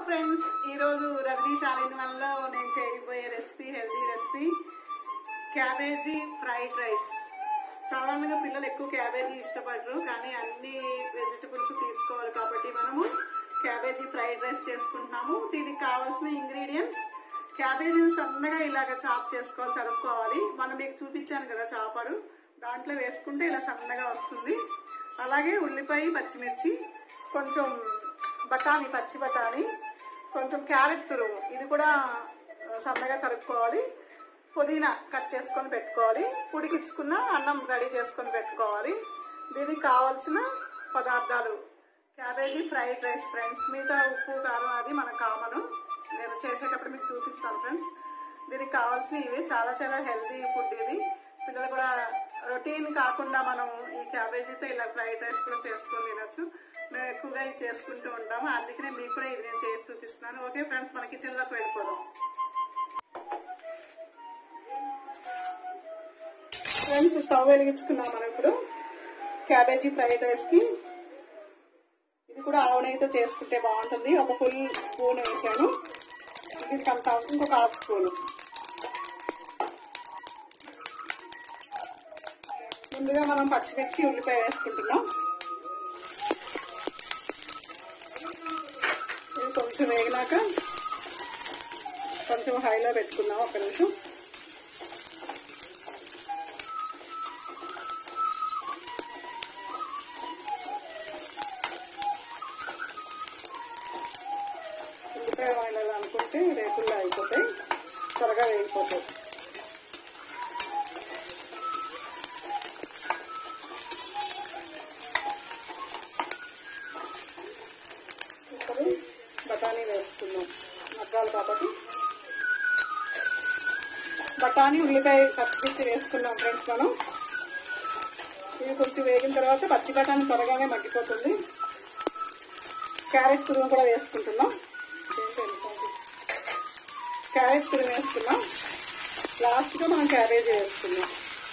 friends ఈరోజు రజనీ శాలిని వల్ల నేను చేయబోయే recipe healthy recipe cabbage fried rice సాధారణంగా పిల్లలు ఎక్కువ క్యాబేజీ ఇష్టపడరు కానీ అన్ని వెజిటబుల్స్ తీసుకోవాలి కాబట్టి మనము క్యాబేజీ ఫ్రైడ్ రైస్ చేసుకుంటున్నాము దీనికి కావాల్సిన ఇంగ్రీడియంట్స్ క్యాబేజీని సన్నగా ఇలాగ చాప్ చేసుకోవాలి తరుక్కోవాలి మనం మీకు చూపించాను కదా చాపరు దాంట్లో వేసుకుంటే ఇలా సన్నగా వస్తుంది అలాగే ఉల్లిపాయ పచ్చిమిర్చి కొంచెం బఠానీ పచ్చి బఠానీ కొంచెం క్యారెట్ తురుము ఇది కూడా ఆ, సన్నగా తరుక్కోవాలి పుదీనా కట్ చేసుకొని పెట్టుకోవాలి ఉడికించుకున్న అన్నం రెడీ చేసుకొని పెట్టుకోవాలి దీనికి కావాల్సిన పదార్థాలు క్యాబేజీ ఫ్రైడ్ రైస్ ఫ్రెండ్స్ మిగతా ఉప్పు కారం అది మన కామను నేను చేసేటప్పుడు మీకు చూపిస్తాను ఫ్రెండ్స్ దీనికి కావాల్సిన ఇవి చాలా చాలా హెల్తీ ఫుడ్ ఇది పిల్లలు కూడా రొటీన్ కాకుండా మనం ఈ క్యాబేజీతో ఇలా ఫ్రైడ్ రైస్ కూడా చేసుకొని తినొచ్చు మేము ఎక్కువగా ఇది చేసుకుంటూ ఉంటాము అందుకనే మీకు కూడా ఇది నేను చేసి చూపిస్తున్నాను ఓకే ఫ్రెండ్స్ మన కిచెన్లోకి వెళ్ళిపోదాం ఫ్రెండ్స్ స్టవ్ వెలిగించుకున్నాం మనం ఇప్పుడు క్యాబేజీ ఫ్రైడ్ రైస్ కి ఇది కూడా ఆవు నెయ్యితో చేసుకుంటే బాగుంటుంది ఒక ఫుల్ స్పూన్ వేసాను ఇది కొంత ఇంకొక హాఫ్ స్పూన్ ముందుగా మనం పచ్చిమిర్చి ఉల్లిపాయ వేసుకుంటున్నాం ఇది కొంచెం వేగినాక కొంచెం హైలో పెట్టుకుందాం ఒక నిమిషం ఉల్లిపాయ వాయిల్ అనుకుంటే రేకుల్లో అయిపోతాయి త్వరగా వేగిపోతాయి ఇప్పుడు బఠానీ వేసుకుందాం మగ్గాలి కాబట్టి బఠానీ ఉల్లిపాయ పచ్చిమిర్చి వేసుకున్నాం ఫ్రెండ్స్ మనం ఇవి కొంచెం వేగిన తర్వాత పచ్చి బఠానీ త్వరగానే మగ్గిపోతుంది క్యారెట్ తురుము కూడా వేసుకుంటున్నాం క్యారెట్ తురుము వేసుకున్నాం లాస్ట్గా మనం క్యాబేజీ వేసుకున్నాం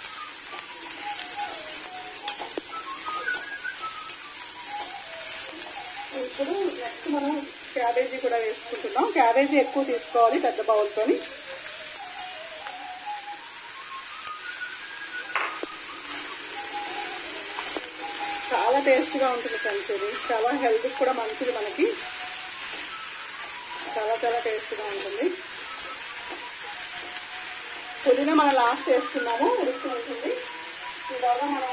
ఇప్పుడు నెక్స్ట్ మనం క్యాబేజీ కూడా వేసుకుంటున్నాం క్యాబేజీ ఎక్కువ తీసుకోవాలి పెద్ద బౌల్తోని చాలా టేస్ట్గా ఉంటుంది ఫ్రెండ్స్ ఇది చాలా హెల్త్ కూడా మంచిది మనకి చాలా చాలా టేస్ట్గా ఉంటుంది పుదీనా మనం లాస్ట్ వేసుకున్నాము ఉడుకుతూ ఉంటుంది ఇవాళ మనం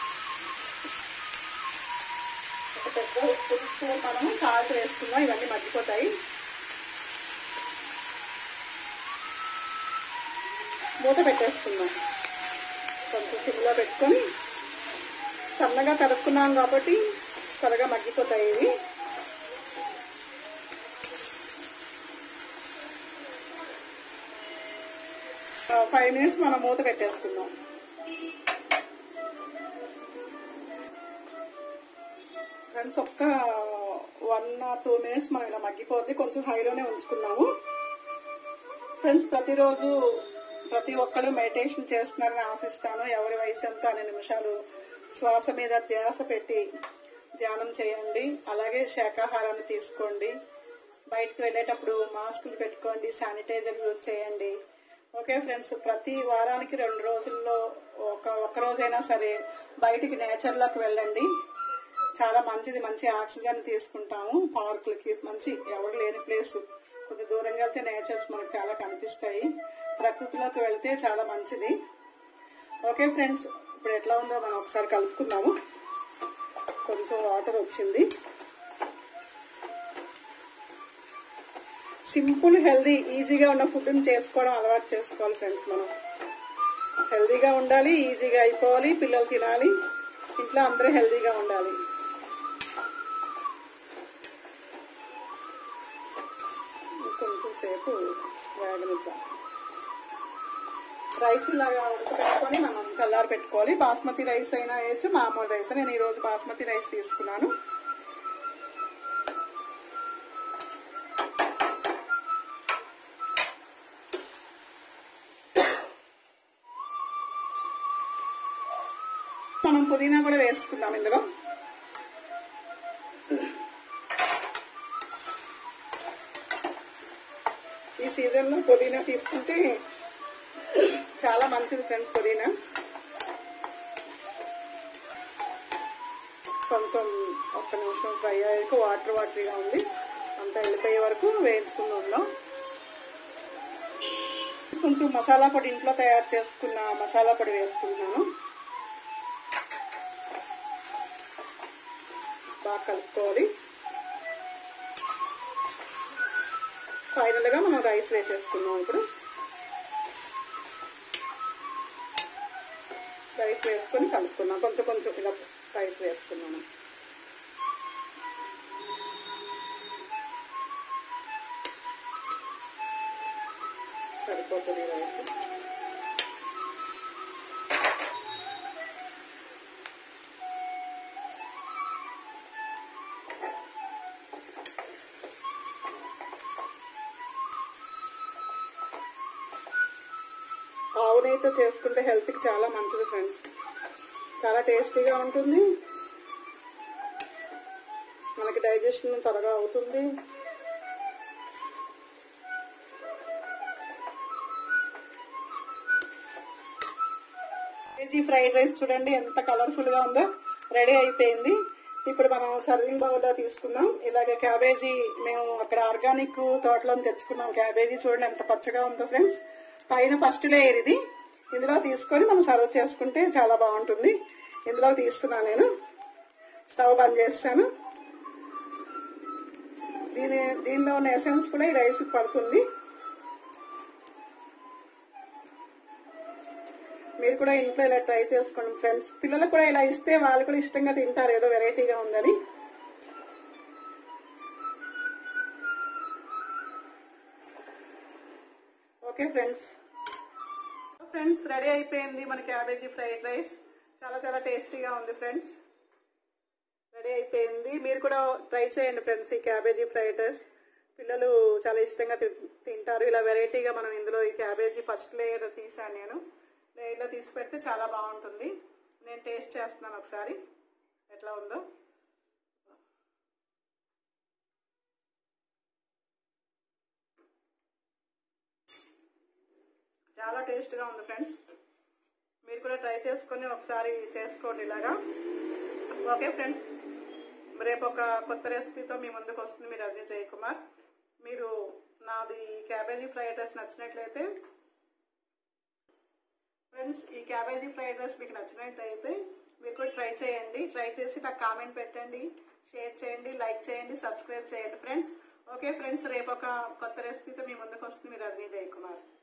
ఒక పెద్ద ఉప్పు స్పూన్ మనము సాల్ట్ వేసుకున్నాం ఇవన్నీ మగ్గిపోతాయి మూత పెట్టేసుకుందాం కొంచెం సిమ్లో పెట్టుకొని సన్నగా కలుపుకున్నాం కాబట్టి త్వరగా మగ్గిపోతాయి ఇవి ఫైవ్ మినిట్స్ మనం మూత పెట్టేసుకుందాం ఫ్రెండ్స్ ఒక్క వన్ ఆర్ టూ మినిట్స్ మనం ఇలా మగ్గిపోద్ది కొంచెం హైలోనే ఉంచుకున్నాము ఫ్రెండ్స్ ప్రతిరోజు ప్రతి ఒక్కరు మెడిటేషన్ చేస్తున్నారని ఆశిస్తాను ఎవరి వయసు ఎంత అనే నిమిషాలు శ్వాస మీద ధ్యాస పెట్టి ధ్యానం చేయండి అలాగే శాకాహారాన్ని తీసుకోండి బయటకు వెళ్ళేటప్పుడు మాస్కులు పెట్టుకోండి శానిటైజర్ యూజ్ చేయండి ఓకే ఫ్రెండ్స్ ప్రతి వారానికి రెండు రోజుల్లో ఒక ఒక్క రోజైనా సరే బయటికి నేచర్లోకి వెళ్ళండి చాలా మంచిది మంచి ఆక్సిజన్ తీసుకుంటాము పార్కులకి మంచి ఎవరు లేని ప్లేస్ కొంచెం దూరంగా వెళ్తే నేచర్స్ మనకు చాలా కనిపిస్తాయి ప్రకృతిలోకి వెళ్తే చాలా మంచిది ఓకే ఫ్రెండ్స్ ఇప్పుడు ఎట్లా ఉందో మనం ఒకసారి కలుపుకుందాము కొంచెం వాటర్ వచ్చింది సింపుల్ హెల్దీ ఈజీగా ఉన్న ఫుడ్ని చేసుకోవడం అలవాటు చేసుకోవాలి ఫ్రెండ్స్ మనం హెల్దీగా ఉండాలి ఈజీగా అయిపోవాలి పిల్లలు తినాలి ఇంట్లో అందరూ హెల్దీగా ఉండాలి కొంచెం సేపు వేగనిద్దాం రైస్ ఇలాగా ఉడకబెట్టుకొని మనం చల్లారి పెట్టుకోవాలి బాస్మతి రైస్ అయినా వేయచ్చు మామూలు రైస్ నేను ఈరోజు బాస్మతి రైస్ తీసుకున్నాను మనం పుదీనా కూడా వేసుకుందాం ఇందులో ఈ సీజన్లో పుదీనా తీసుకుంటే చాలా మంచిది ఫ్రెండ్స్ పుదీనా కొంచెం ఒక్క నిమిషం ఫ్రై అయ్యాక వాటర్ వాటర్గా ఉంది అంతా వెళ్ళిపోయే వరకు వేయించుకుందాం కొంచెం మసాలా పొడి ఇంట్లో తయారు చేసుకున్న మసాలా పొడి వేసుకుంటున్నాను బాగా కలుపుకోవాలి ఫైనల్ గా మనం రైస్ వేసేసుకున్నాం ఇప్పుడు రైస్ వేసుకొని కలుపుకున్నాం కొంచెం కొంచెం ఇలా రైస్ వేసుకున్నాను సరిపోతుంది రైస్ ఆవు నెయ్యితో చేసుకుంటే హెల్త్కి చాలా మంచిది ఫ్రెండ్స్ చాలా టేస్టీగా ఉంటుంది మనకి డైజెషన్ త్వరగా అవుతుంది కేజీ ఫ్రైడ్ రైస్ చూడండి ఎంత కలర్ఫుల్ గా ఉందో రెడీ అయిపోయింది ఇప్పుడు మనం సర్వింగ్ బౌల్ లో తీసుకున్నాం ఇలాగే క్యాబేజీ మేము అక్కడ ఆర్గానిక్ తోటలో తెచ్చుకున్నాం క్యాబేజీ చూడండి ఎంత పచ్చగా ఉందో ఫ్రెండ్స్ పైన ఫస్ట్ లేయర్ ఇది ఇందులో తీసుకొని మనం సర్వ్ చేసుకుంటే చాలా బాగుంటుంది ఇందులో తీస్తున్నాను నేను స్టవ్ బంద్ చేస్తాను దీని దీనిలో ఉన్న ఎసెన్స్ కూడా ఈ రైస్ పడుతుంది మీరు కూడా ఇంట్లో ఇలా ట్రై చేసుకోండి ఫ్రెండ్స్ పిల్లలకు కూడా ఇలా ఇస్తే వాళ్ళు కూడా ఇష్టంగా తింటారు ఏదో వెరైటీగా ఉందని ఓకే ఫ్రెండ్స్ ఫ్రెండ్స్ రెడీ అయిపోయింది మన క్యాబేజీ ఫ్రైడ్ రైస్ చాలా చాలా టేస్టీగా ఉంది ఫ్రెండ్స్ రెడీ అయిపోయింది మీరు కూడా ట్రై చేయండి ఫ్రెండ్స్ ఈ క్యాబేజీ ఫ్రైడ్ రైస్ పిల్లలు చాలా ఇష్టంగా తి- తింటారు ఇలా వెరైటీగా మనం ఇందులో ఈ క్యాబేజీ ఫస్ట్ లేయర్ తీసాను నేను లేయర్లో తీసి పెడితే చాలా బాగుంటుంది నేను టేస్ట్ చేస్తున్నాను ఒకసారి ఎట్లా ఉందో చాలా టేస్ట్గా ఉంది ఫ్రెండ్స్ మీరు కూడా ట్రై చేసుకొని ఒకసారి చేసుకోండి ఇలాగా ఓకే ఫ్రెండ్స్ రేపు ఒక కొత్త రెసిపీతో మీ ముందుకు వస్తుంది మీరు అర్జున్ జయకుమార్ మీరు నాది క్యాబేజీ ఫ్రైడ్ రైస్ నచ్చినట్లయితే ఫ్రెండ్స్ ఈ క్యాబేజీ ఫ్రైడ్ రైస్ మీకు నచ్చినట్లయితే మీరు కూడా ట్రై చేయండి ట్రై చేసి నాకు కామెంట్ పెట్టండి షేర్ చేయండి లైక్ చేయండి సబ్స్క్రైబ్ చేయండి ఫ్రెండ్స్ ఓకే ఫ్రెండ్స్ రేపు ఒక కొత్త రెసిపీతో మీ ముందుకు వస్తుంది మీరు అర్జున్ జయకుమార్